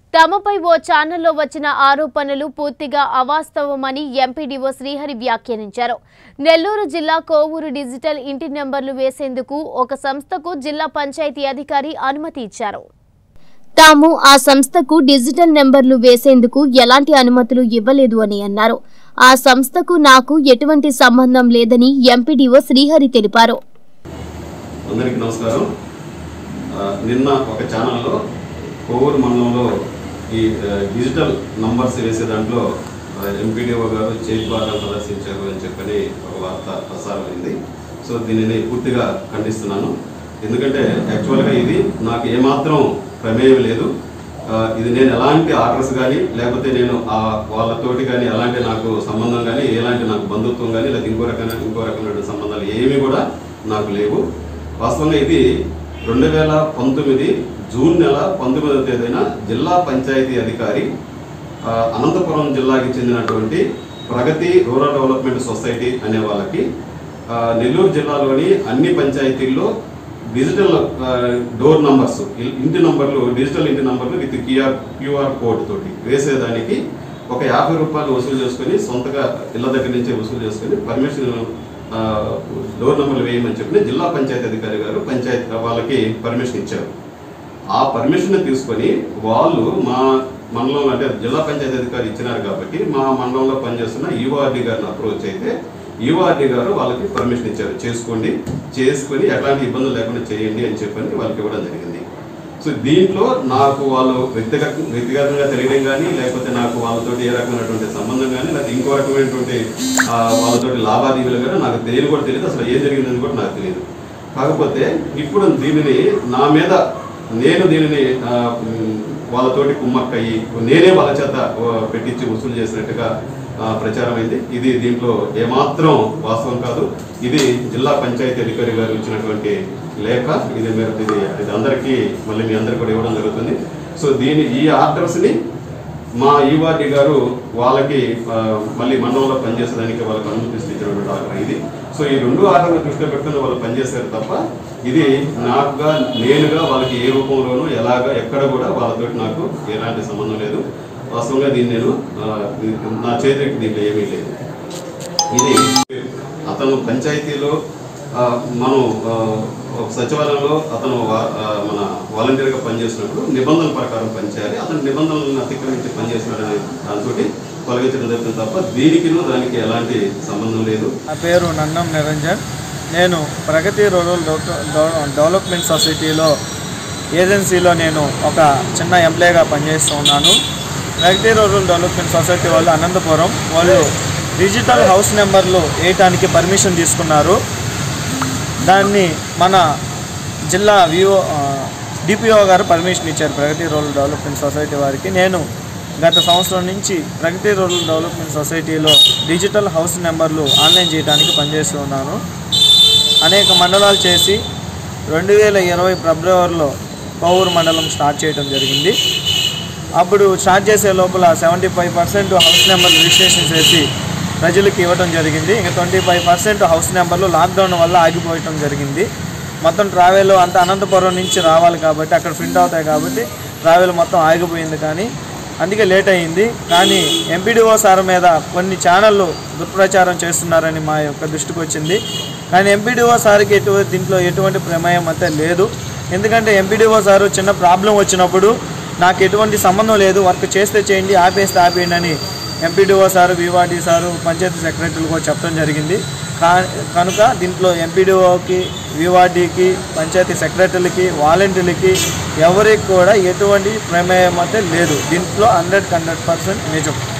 తమపై ఓ ఛానల్లో వచ్చిన ఆరోపణలు పూర్తిగా అవాస్తవమని ఎంపీడీఓ శ్రీహరి వ్యాఖ్యానించారు నెల్లూరు జిల్లా కోవూరు డిజిటల్ ఇంటి నెంబర్లు వేసేందుకు ఒక సంస్థకు జిల్లా పంచాయతీ అధికారి అనుమతి ఇచ్చారు తాము ఆ సంస్థకు డిజిటల్ నెంబర్లు వేసేందుకు ఎలాంటి అనుమతులు ఇవ్వలేదు అని అన్నారు ఆ సంస్థకు నాకు ఎటువంటి సంబంధం లేదని ఎంపీడీఓ శ్రీహరి తెలిపారు అందరికీ నమస్కారం ఆ, నిన్న ఒక ఛానల్లో కోవూరు మండలంలో ఈ ఆ, డిజిటల్ నంబర్స్ వేసే దాంట్లో ఎంపీడీఓ గారు చేతివారం ప్రదర్శించారు అని చెప్పని ఒక వార్త ప్రసారమైంది సో దీనిని పూర్తిగా ఖండిస్తున్నాను ఎందుకంటే యాక్చువల్గా ఇది నాకు ఏమాత్రం ప్రమేయం లేదు ఆ, ఇది నేను ఎలాంటి ఆర్డర్స్ కానీ లేకపోతే నేను ఆ వాళ్ళతోటి కానీ ఎలాంటి నాకు సంబంధం కానీ ఎలాంటి నాకు బంధుత్వం కానీ లేదా ఇంకో రకమైన ఇంకో రకమైన సంబంధాలు ఏమీ కూడా నాకు లేవు వాస్తవంగా ఇది రెండు వేల పంతొమ్మిది జూన్ నెల పంతొమ్మిదవ తేదీన జిల్లా పంచాయతీ అధికారి ఆ, అనంతపురం జిల్లాకి చెందినటువంటి ప్రగతి రూరల్ డెవలప్మెంట్ సొసైటీ అనే వాళ్ళకి ఆ, నెల్లూరు జిల్లాలోని అన్ని పంచాయతీల్లో డిజిటల్ ఆ, డోర్ నంబర్స్ ఇ- ఇంటి నంబర్లు డిజిటల్ ఇంటి నంబర్లు విత్ క్యూఆర్ క్యూఆర్ కోడ్ తోటి వేసేదానికి ఒక యాభై రూపాయలు వసూలు చేసుకొని సొంతగా ఇళ్ళ దగ్గర నుంచే వసూలు చేసుకొని పర్మిషన్ ఆ, డోర్ నంబర్లు వేయమని చెప్పి జిల్లా పంచాయతీ అధికారి గారు పంచాయతీ వాళ్ళకి పర్మిషన్ ఇచ్చారు ఆ పర్మిషన్ తీసుకొని వాళ్ళు మా మండలంలో అంటే జిల్లా పంచాయతీ అధికారి ఇచ్చినారు కాబట్టి మా మండలంలో పనిచేస్తున్న ఈఓఆర్డి గారిని అప్రోచ్ అయితే ఈఓఆర్డి గారు వాళ్ళకి పర్మిషన్ ఇచ్చారు చేసుకోండి చేసుకొని ఎలాంటి ఇబ్బందులు లేకుండా చేయండి అని చెప్పని వాళ్ళకి ఇవ్వడం జరిగింది సో దీంట్లో నాకు వాళ్ళు వ్యక్తిగత వ్యక్తిగతంగా తెలియడం కానీ లేకపోతే నాకు వాళ్ళతోటి ఏ రకమైనటువంటి సంబంధం కానీ లేకపోతే ఇంకో రకమైనటువంటి ఆ, వాళ్ళతోటి లావాదేవీలు కానీ నాకు తెలియదు కూడా తెలియదు అసలు ఏం జరిగిందని కూడా నాకు తెలియదు కాకపోతే ఇప్పుడు దీనిని నా మీద నేను దీనిని ఆ, ఉమ్, వాళ్ళతోటి కుమ్మక్కయ్యి నేనే వాళ్ళ చేత ఆ, పెట్టించి వసూలు చేసినట్టుగా ఆ, ప్రచారం అయింది ఇది దీంట్లో ఏమాత్రం వాస్తవం కాదు ఇది జిల్లా పంచాయతీ అధికారి గారు ఇచ్చినటువంటి లేఖ ఇది మీరు ఇది ఇది అందరికీ మళ్ళీ మీ అందరికీ కూడా ఇవ్వడం జరుగుతుంది సో దీని ఈ ఆర్డర్స్ని మా ఈవార్డి గారు వాళ్ళకి ఆ, మళ్ళీ మండలంలో పనిచేసేదానికి వాళ్ళకి అనుమతిస్తూ ఇచ్చినటువంటి ఆర్డర్ ఇది సో ఈ రెండు ఆర్డర్లు దృష్టిలో పెట్టుకుని వాళ్ళు పనిచేశారు తప్ప ఇది నాకుగా నేనుగా వాళ్ళకి ఏ రూపంలోనూ ఎలాగా ఎక్కడ కూడా వాళ్ళతోటి నాకు ఎలాంటి సంబంధం లేదు వాస్తవంగా దీన్ని నేను ఆ, నా చేతికి దీంట్లో ఏమీ లేదు ఇది అతను పంచాయతీలో ఆ, మనం ఆ, ఒక సచివాలయంలో అతను వా- ఆ, మన వాలంటీర్గా పనిచేసినప్పుడు నిబంధనల ప్రకారం పనిచేయాలి అతను నిబంధనలను అతిక్రమించి పనిచేస్తున్నాడనే దాంతో తొలగించడం జరుగుతుంది తప్ప దీనికి దానికి ఎలాంటి సంబంధం లేదు నా పేరు నన్నం నిరంజన్ నేను ప్రగతి రూరల్ డెవ- డెవ- డెవలప్మెంట్ సొసైటీలో ఏజెన్సీలో నేను ఒక చిన్న ఎంప్లాయ్గా పనిచేస్తూ ఉన్నాను ప్రగతి రూరల్ డెవలప్మెంట్ సొసైటీ వాళ్ళు అనంతపురం వాళ్ళు డిజిటల్ హౌస్ నెంబర్లు వేయటానికి పర్మిషన్ తీసుకున్నారు దాన్ని మన జిల్లా విఓ డిపిఓ గారు పర్మిషన్ ఇచ్చారు ప్రగతి రూరల్ డెవలప్మెంట్ సొసైటీ వారికి నేను గత సంవత్సరం నుంచి ప్రగతి రూరల్ డెవలప్మెంట్ సొసైటీలో డిజిటల్ హౌస్ నెంబర్లు ఆన్లైన్ చేయడానికి పనిచేస్తూ ఉన్నాను అనేక మండలాలు చేసి రెండు వేల ఇరవై ఫిబ్రవరిలో కోవూరు మండలం స్టార్ట్ చేయడం జరిగింది అప్పుడు స్టార్ట్ చేసే లోపల seventy five percent house number registration చేసి ప్రజలకు ఇవ్వడం జరిగింది ఇంకా ట్వంటీ ఫైవ్ పర్సెంట్ హౌస్ నెంబర్లు లాక్డౌన్ వల్ల ఆగిపోవటం జరిగింది మొత్తం ట్రావెల్ అంతా అనంతపురం నుంచి రావాలి కాబట్టి అక్కడ ప్రింట్ అవుతాయి కాబట్టి ట్రావెల్ మొత్తం ఆగిపోయింది కానీ అందుకే లేట్ అయ్యింది కానీ ఎంపీడీఓ సార్ మీద కొన్ని ఛానళ్ళు దుష్ప్రచారం చేస్తున్నారని మా యొక్క దృష్టికి వచ్చింది కానీ ఎంపీడీఓ సార్కి ఎటువంటి దీంట్లో ఎటువంటి ప్రమేయం అయితే లేదు ఎందుకంటే ఎంపీడీఓ సారు చిన్న ప్రాబ్లం వచ్చినప్పుడు నాకు ఎటువంటి సంబంధం లేదు వర్క్ చేస్తే చేయండి ఆపేస్తే ఆపేయండి అని ఎంపీడీఓ సారు వివాడి సారు పంచాయతీ సెక్రటరీలు కూడా చెప్పడం జరిగింది కా కనుక దీంట్లో ఎంపీడీఓకి వివాడీకి పంచాయతీ సెక్రటరీలకి వాలంటీర్లకి ఎవరికి కూడా ఎటువంటి ప్రమేయం అయితే లేదు దీంట్లో హండ్రెడ్ హండ్రెడ్ పర్సెంట్ నిజం